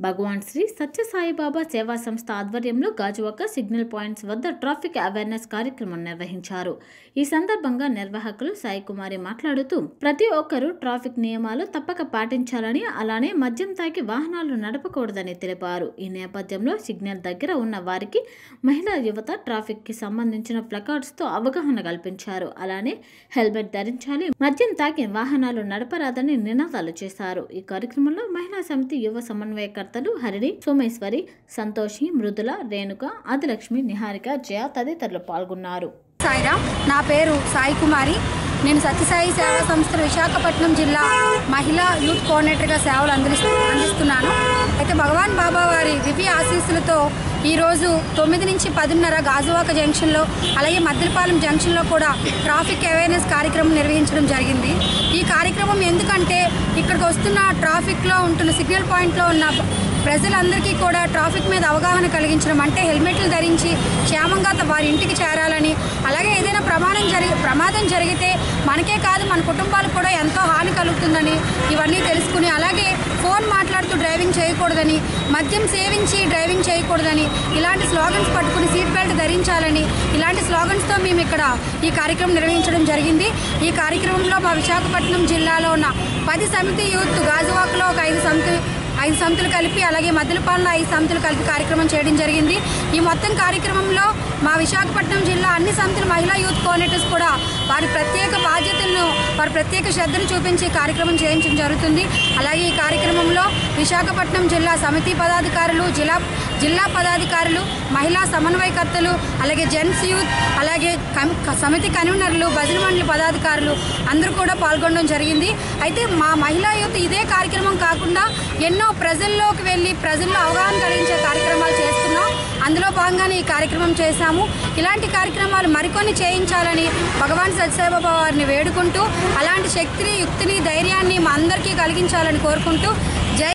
భగవాన్ శ్రీ సత్యసాయిబాబా సేవా సంస్థ ఆధ్వర్యంలో గాజువాక సిగ్నల్ పాయింట్స్ వద్ద ట్రాఫిక్ అవేర్నెస్ కార్యక్రమం నిర్వహించారు ఈ సందర్భంగా నిర్వాహకులు సాయి కుమారి మాట్లాడుతూ ప్రతి ఒక్కరూ ట్రాఫిక్ నియమాలు తప్పక పాటించాలని అలానే మద్యం తాగి వాహనాలు నడపకూడదని తెలిపారు ఈ నేపథ్యంలో సిగ్నల్ దగ్గర ఉన్న వారికి మహిళా యువత ట్రాఫిక్ కి సంబంధించిన ప్లకార్డ్స్ తో అవగాహన కల్పించారు అలానే హెల్మెట్ ధరించాలి మద్యం తాగి వాహనాలు నడపరాదని నినాదాలు చేశారు ఈ కార్యక్రమంలో మహిళా సమితి యువ సమన్వయకర్తలు హరిణి సోమేశ్వరి సంతోషి మృదుల రేణుక ఆదిలక్ష్మి నిహారిక జయ తదితరులు పాల్గొన్నారు సాయిరామ్ నా పేరు సాయి కుమారి నేను సత్యసాయి సేవా సంస్థ విశాఖపట్నం జిల్లా మహిళా యూత్ కోఆర్డినేటర్గా సేవలు అందిస్తూ అందిస్తున్నాను అయితే భగవాన్ బాబా వారి దివ్య ఆశీస్సులతో ఈరోజు తొమ్మిది నుంచి పదిన్నర గాజువాక జంక్షన్లో అలాగే మద్దిలపాలెం జంక్షన్లో కూడా ట్రాఫిక్ అవేర్నెస్ కార్యక్రమం నిర్వహించడం జరిగింది ఈ కార్యక్రమం ఎందుకంటే ఇక్కడికి వస్తున్న ట్రాఫిక్లో ఉంటున్న సిగ్నల్ పాయింట్లో ఉన్న ప్రజలందరికీ కూడా ట్రాఫిక్ మీద అవగాహన కలిగించడం అంటే హెల్మెట్లు ధరించి క్షేమంగా త- వారి ఇంటికి చేరాలని అలాగే ఏదైనా ప్రమాదం జరిగి ప్రమాదం జరిగితే మనకే కాదు మన కుటుంబాలకు కూడా ఎంతో హాని కలుగుతుందని ఇవన్నీ తెలుసుకుని అలాగే ఫోన్ మాట్లాడుతూ డ్రైవింగ్ చేయకూడదని మద్యం సేవించి డ్రైవింగ్ చేయకూడదని ఇలాంటి స్లోగన్స్ పట్టుకుని సీట్ బెల్ట్ ధరించాలని ఇలాంటి స్లోగన్స్తో మేము ఇక్కడ ఈ కార్యక్రమం నిర్వహించడం జరిగింది ఈ కార్యక్రమంలో మా విశాఖపట్నం జిల్లాలో ఉన్న పది సమితి యూత్ గాజువాకలో ఒక ఐదు సమితి ఐదు సంతులు కలిపి అలాగే మద్దలపాలెంలో ఐదు సంతులు కలిపి కార్యక్రమం చేయడం జరిగింది ఈ మొత్తం కార్యక్రమంలో మా విశాఖపట్నం జిల్లా అన్ని సంతుల మహిళా యూత్ కోఆర్డినేటర్స్ కూడా వారి ప్రత్యేక బాధ్యతలను వారి ప్రత్యేక శ్రద్ధను చూపించి కార్యక్రమం చేయించడం జరుగుతుంది అలాగే ఈ కార్యక్రమంలో విశాఖపట్నం జిల్లా సమితి పదాధికారులు జిల్లా జిల్లా పదాధికారులు మహిళా సమన్వయకర్తలు అలాగే జెంట్స్ యూత్ అలాగే కమ్- సమితి కన్వీనర్లు భజన మండలి పదాధికారులు అందరూ కూడా పాల్గొనడం జరిగింది అయితే మా మహిళా యూత్ ఇదే కార్యక్రమం కాకుండా ఎన్నో ప్రజల్లోకి వెళ్ళి ప్రజల్లో అవగాహన కలిగించే కార్యక్రమాలు చేస్తున్నాం అందులో భాగంగానే ఈ కార్యక్రమం చేశాము ఇలాంటి కార్యక్రమాలు మరికొన్ని చేయించాలని భగవాన్ సత్యసాయిబాబా వారిని వేడుకుంటూ అలాంటి శక్తిని యుక్తిని ధైర్యాన్ని మా అందరికీ కలిగించాలని కోరుకుంటూ జై